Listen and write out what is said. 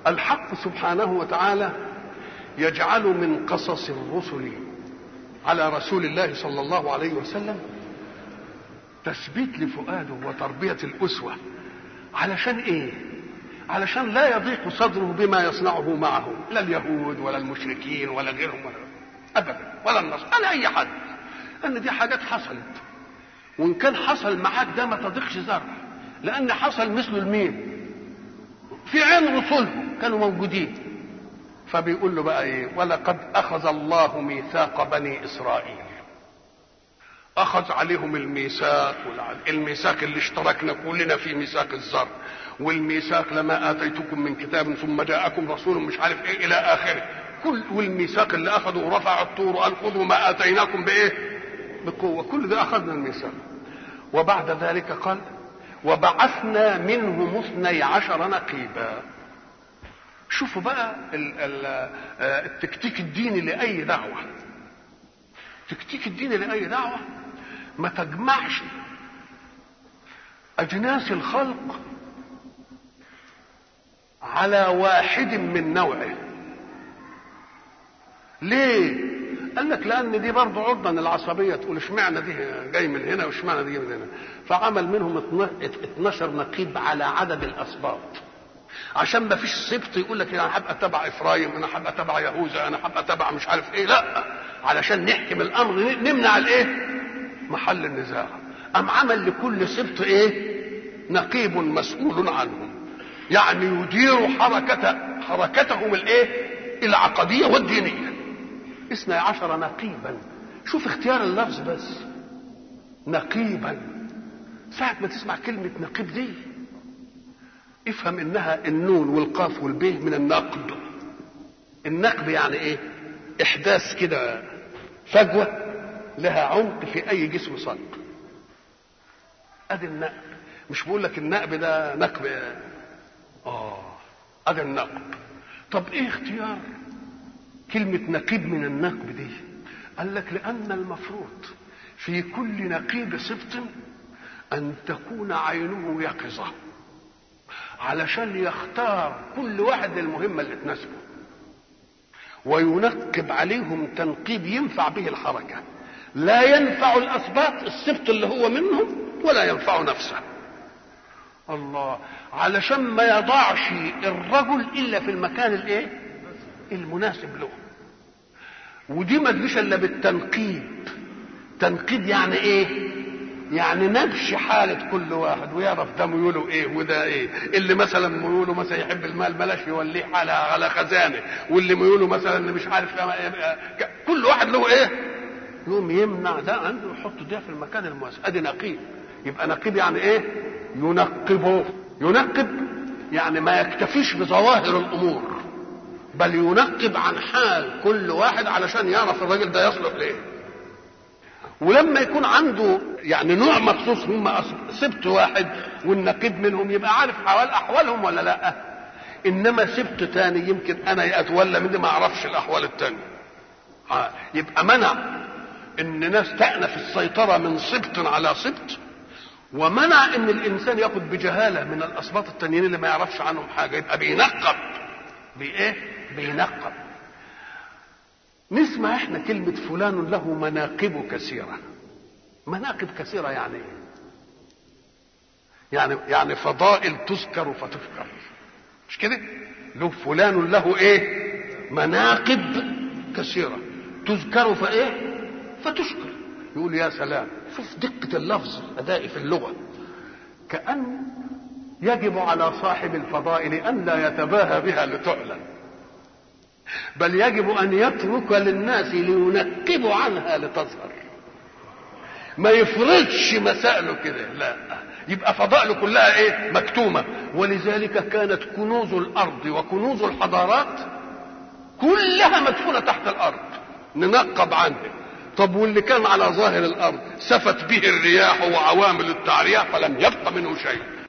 الحق سبحانه وتعالى يجعل من قصص الرسل على رسول الله صلى الله عليه وسلم تثبيت لفؤاده وتربية الأسوة علشان إيه؟ علشان لا يضيق صدره بما يصنعه معه لا اليهود ولا المشركين ولا غيرهم ولا أبدا ولا النصر ولا أي حد أن دي حاجات حصلت وإن كان حصل معاك ده ما تضيقش ذرة لأن حصل مثله المين في عين رسلهم كانوا موجودين فبيقول له بقى ايه ولقد اخذ الله ميثاق بني اسرائيل اخذ عليهم الميثاق الميثاق اللي اشتركنا كلنا في ميثاق الزر والميثاق لما اتيتكم من كتاب ثم جاءكم رسول مش عارف ايه الى اخره كل والميثاق اللي اخذوا ورفع الطور وقال خذوا ما اتيناكم بايه بقوه كل ده اخذنا الميثاق وبعد ذلك قال وبعثنا منهم اثني عشر نقيبا شوفوا بقى التكتيك الديني لأي دعوة التكتيك الديني لأي دعوة ما تجمعش أجناس الخلق على واحد من نوعه ليه قال لك لان دي برضه عرضه العصبيه تقول اشمعنى دي جاي من هنا واشمعنى دي من هنا فعمل منهم 12 نقيب على عدد الاسباط عشان ما فيش سبط يقول لك انا هبقى تبع افرايم انا هبقى تبع يهوذا انا هبقى تبع مش عارف ايه لا علشان نحكم الامر نمنع الايه محل النزاع ام عمل لكل سبط ايه نقيب مسؤول عنهم يعني يدير حركة حركتهم الايه العقدية والدينية اثني عشر نقيبا شوف اختيار اللفظ بس نقيبا ساعة ما تسمع كلمة نقيب دي افهم انها النون والقاف والبيه من النقب النقب يعني ايه احداث كده فجوة لها عمق في اي جسم صلب ادي النقب مش بقول لك النقب ده نقب اه ادي النقب طب ايه اختيار كلمة نقيب من النقب دي قال لك لأن المفروض في كل نقيب سبط أن تكون عينه يقظة علشان يختار كل واحد المهمة اللي تناسبه وينقب عليهم تنقيب ينفع به الحركة لا ينفع الأسباط السبط اللي هو منهم ولا ينفع نفسه الله علشان ما يضعش الرجل إلا في المكان الايه المناسب له ودي ما تجيش الا بالتنقيب تنقيب يعني ايه يعني نبش حالة كل واحد ويعرف ده ميوله ايه وده ايه اللي مثلا ميوله مثلا يحب المال بلاش يوليه على على خزانه واللي ميوله مثلا اللي مش عارف كل واحد له ايه يقوم يمنع ده عنده يحط ده في المكان المناسب ادي نقيب يبقى نقيب يعني ايه ينقبه ينقب يعني ما يكتفيش بظواهر الامور بل ينقب عن حال كل واحد علشان يعرف الراجل ده يصلح ليه ولما يكون عنده يعني نوع مخصوص هم سبت واحد والنقيب منهم يبقى عارف حوال احوالهم ولا لا انما سبت تاني يمكن انا اتولى مني ما اعرفش الاحوال التانية يبقى منع ان ناس تأنف السيطرة من سبط على سبط ومنع ان الانسان ياخد بجهالة من الاسباط التانيين اللي ما يعرفش عنهم حاجة يبقى بينقب بايه بينقب نسمع احنا كلمة فلان له مناقب كثيرة مناقب كثيرة يعني ايه يعني يعني فضائل تذكر فتذكر مش كده له فلان له ايه مناقب كثيرة تذكر فايه فتشكر يقول يا سلام شوف دقة اللفظ الأداء في اللغة كأن يجب على صاحب الفضائل أن لا يتباهى بها لتعلن بل يجب أن يترك للناس لينقبوا عنها لتظهر ما يفرضش مسائله كده لا يبقى فضائله كلها ايه مكتومة ولذلك كانت كنوز الأرض وكنوز الحضارات كلها مدفونة تحت الأرض ننقب عنها طب واللي كان على ظاهر الأرض سفت به الرياح وعوامل التعرية فلم يبق منه شيء